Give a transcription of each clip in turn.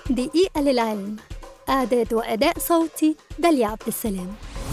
دقيقة للعلم إعداد وأداء صوتي داليا عبد السلام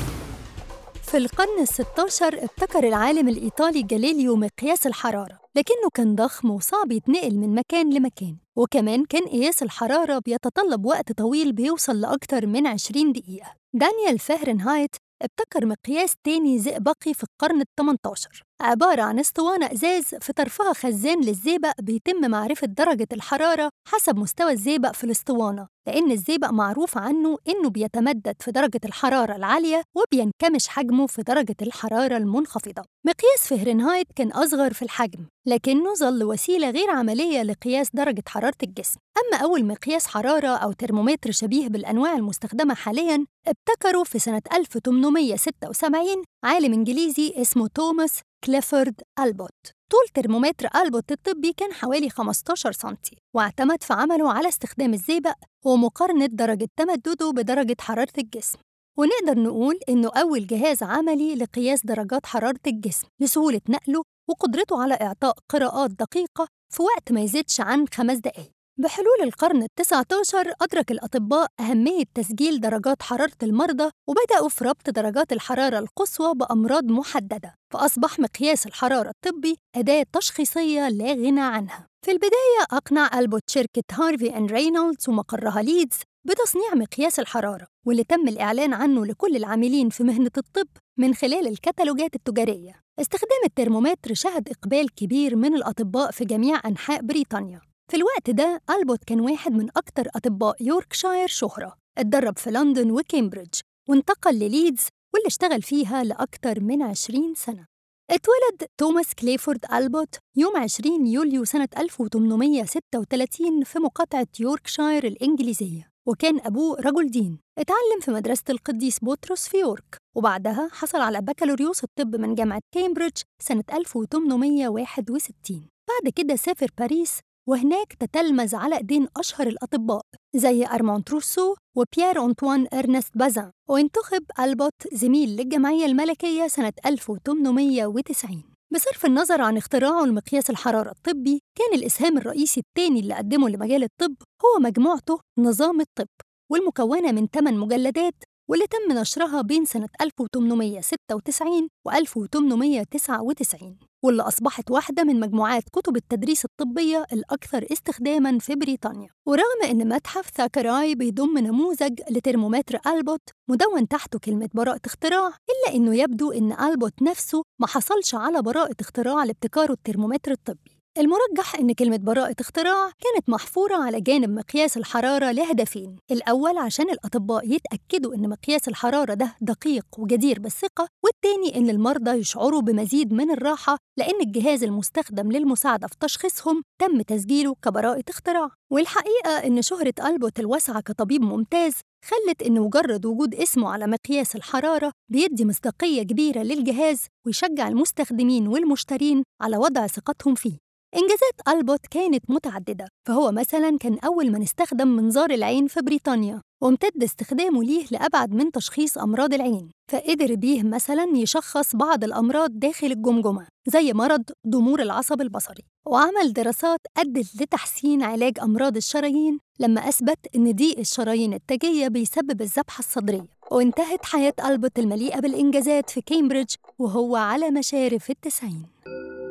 في القرن الستاشر ابتكر العالم الإيطالي جاليليو مقياس الحرارة لكنه كان ضخم وصعب يتنقل من مكان لمكان وكمان كان قياس الحرارة بيتطلب وقت طويل بيوصل لأكتر من 20 دقيقة دانيال فهرنهايت ابتكر مقياس تاني زئبقي في القرن ال 18 عبارة عن اسطوانة إزاز في طرفها خزان للزئبق بيتم معرفة درجة الحرارة حسب مستوى الزئبق في الاسطوانة لأن الزئبق معروف عنه إنه بيتمدد في درجة الحرارة العالية وبينكمش حجمه في درجة الحرارة المنخفضة مقياس فهرنهايت كان أصغر في الحجم لكنه ظل وسيلة غير عملية لقياس درجة حرارة الجسم أما أول مقياس حرارة أو ترمومتر شبيه بالأنواع المستخدمة حالياً ابتكره في سنة 1876 عالم إنجليزي اسمه توماس كليفورد ألبوت طول ترمومتر ألبوت الطبي كان حوالي 15 سنتي واعتمد في عمله على استخدام الزئبق ومقارنة درجة تمدده بدرجة حرارة الجسم ونقدر نقول إنه أول جهاز عملي لقياس درجات حرارة الجسم لسهولة نقله وقدرته على إعطاء قراءات دقيقة في وقت ما يزيدش عن خمس دقايق بحلول القرن التسعة عشر أدرك الأطباء أهمية تسجيل درجات حرارة المرضى وبدأوا في ربط درجات الحرارة القصوى بأمراض محددة فأصبح مقياس الحرارة الطبي أداة تشخيصية لا غنى عنها في البداية أقنع ألبوت شركة هارفي أند رينولدز ومقرها ليدز بتصنيع مقياس الحرارة واللي تم الإعلان عنه لكل العاملين في مهنة الطب من خلال الكتالوجات التجارية استخدام الترمومتر شهد إقبال كبير من الأطباء في جميع أنحاء بريطانيا في الوقت ده ألبوت كان واحد من أكتر أطباء يوركشاير شهرة اتدرب في لندن وكامبريدج وانتقل لليدز واللي اشتغل فيها لأكتر من 20 سنة اتولد توماس كليفورد ألبوت يوم 20 يوليو سنة 1836 في مقاطعة يوركشاير الإنجليزية وكان أبوه رجل دين اتعلم في مدرسة القديس بطرس في يورك وبعدها حصل على بكالوريوس الطب من جامعة كامبريدج سنة 1861 بعد كده سافر باريس وهناك تتلمذ على ايدين اشهر الاطباء زي ارمون تروسو وبيير أنطوان إرنست بازان وانتخب ألبوت زميل للجمعية الملكية سنة 1890 بصرف النظر عن اختراعه لمقياس الحرارة الطبي كان الإسهام الرئيسي الثاني اللي قدمه لمجال الطب هو مجموعته نظام الطب والمكونة من 8 مجلدات واللي تم نشرها بين سنة 1896 و 1899 واللي أصبحت واحدة من مجموعات كتب التدريس الطبية الأكثر استخداماً في بريطانيا ورغم أن متحف ثاكراي بيضم نموذج لترمومتر ألبوت مدون تحته كلمة براءة اختراع إلا أنه يبدو أن ألبوت نفسه ما حصلش على براءة اختراع لابتكاره الترمومتر الطبي المرجح إن كلمة براءة اختراع كانت محفورة على جانب مقياس الحرارة لهدفين، الأول عشان الأطباء يتأكدوا إن مقياس الحرارة ده دقيق وجدير بالثقة، والتاني إن المرضى يشعروا بمزيد من الراحة لأن الجهاز المستخدم للمساعدة في تشخيصهم تم تسجيله كبراءة اختراع. والحقيقة إن شهرة ألبوت الواسعة كطبيب ممتاز خلت إن مجرد وجود اسمه على مقياس الحرارة بيدي مصداقية كبيرة للجهاز ويشجع المستخدمين والمشترين على وضع ثقتهم فيه. إنجازات ألبوت كانت متعددة فهو مثلا كان أول من استخدم منظار العين في بريطانيا وامتد استخدامه ليه لأبعد من تشخيص أمراض العين فقدر بيه مثلا يشخص بعض الأمراض داخل الجمجمة زي مرض ضمور العصب البصري وعمل دراسات أدت لتحسين علاج أمراض الشرايين لما أثبت إن ضيق الشرايين التاجية بيسبب الذبحة الصدرية وانتهت حياة ألبوت المليئة بالإنجازات في كامبريدج وهو على مشارف التسعين